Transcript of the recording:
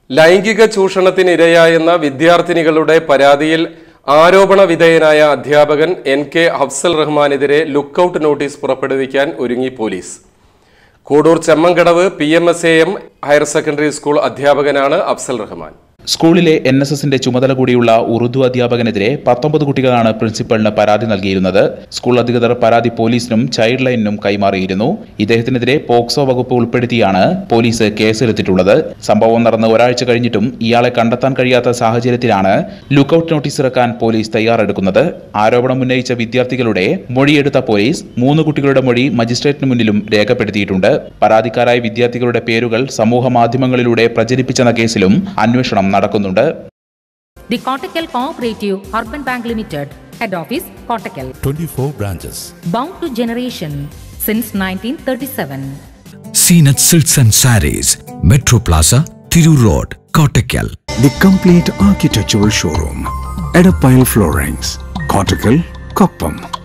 ലൈംഗിക ചൂഷണത്തിനിരയായെന്ന വിദ്യാർത്ഥിനികളുടെ പരാതിയിൽ ആരോപണ വിധേയനായ അധ്യാപകൻ എൻ കെ അഫ്സൽ റഹ്മാനെതിരെ ലുക്കൌട്ട് നോട്ടീസ് പുറപ്പെടുവിക്കാൻ ഒരുങ്ങി police Koodur Chemmankadavu P M S A M higher secondary school അധ്യാപകനാണ് അഫ്സൽ റഹ്മാൻ സ്കൂളിലെ എൻ എസ് എസിന്റെ ചുമതല കൂടിയുള്ള ഉറുദു അധ്യാപകനെതിരെ പത്തൊമ്പത് കുട്ടികളാണ് പ്രിൻസിപ്പലിന് പരാതി നൽകിയിരുന്നത് സ്കൂൾ അധികൃതർ പരാതി പോലീസിനും ചൈൽഡ് ലൈനിനും കൈമാറിയിരുന്നു ഇദ്ദേഹത്തിനെതിരെ പോക്സോ വകുപ്പ് ഉൾപ്പെടുത്തിയാണ് പോലീസ് കേസെടുത്തിട്ടുള്ളത് സംഭവം നടന്ന് ഒരാഴ്ച കഴിഞ്ഞിട്ടും ഇയാളെ കണ്ടെത്താൻ കഴിയാത്ത സാഹചര്യത്തിലാണ് ലുക്കൌട്ട് നോട്ടീസ് ഇറക്കാൻ പോലീസ് തയ്യാറെടുക്കുന്നത് ആരോപണം ഉന്നയിച്ച വിദ്യാർത്ഥികളുടെ മൊഴിയെടുത്ത പോലീസ് മൂന്ന് കുട്ടികളുടെ മൊഴി മജിസ്ട്രേറ്റിന് മുന്നിലും രേഖപ്പെടുത്തിയിട്ടുണ്ട് പരാതിക്കാരായ വിദ്യാർത്ഥികളുടെ പേരുകൾ സമൂഹ മാധ്യമങ്ങളിലൂടെ പ്രചരിപ്പിച്ചെന്ന കേസിലും അന്വേഷണം നടക്കുന്നുണ്ട് The Kottakkal Cooperative Urban Bank Limited, Head Office, Kottakkal. 24 branches. Bound to generation since 1937. Seenat Silks and Saris, Metro Plaza, Thiru Road, Kottakkal. The complete architectural showroom. Edapile Floorings. Cortical, Koppam.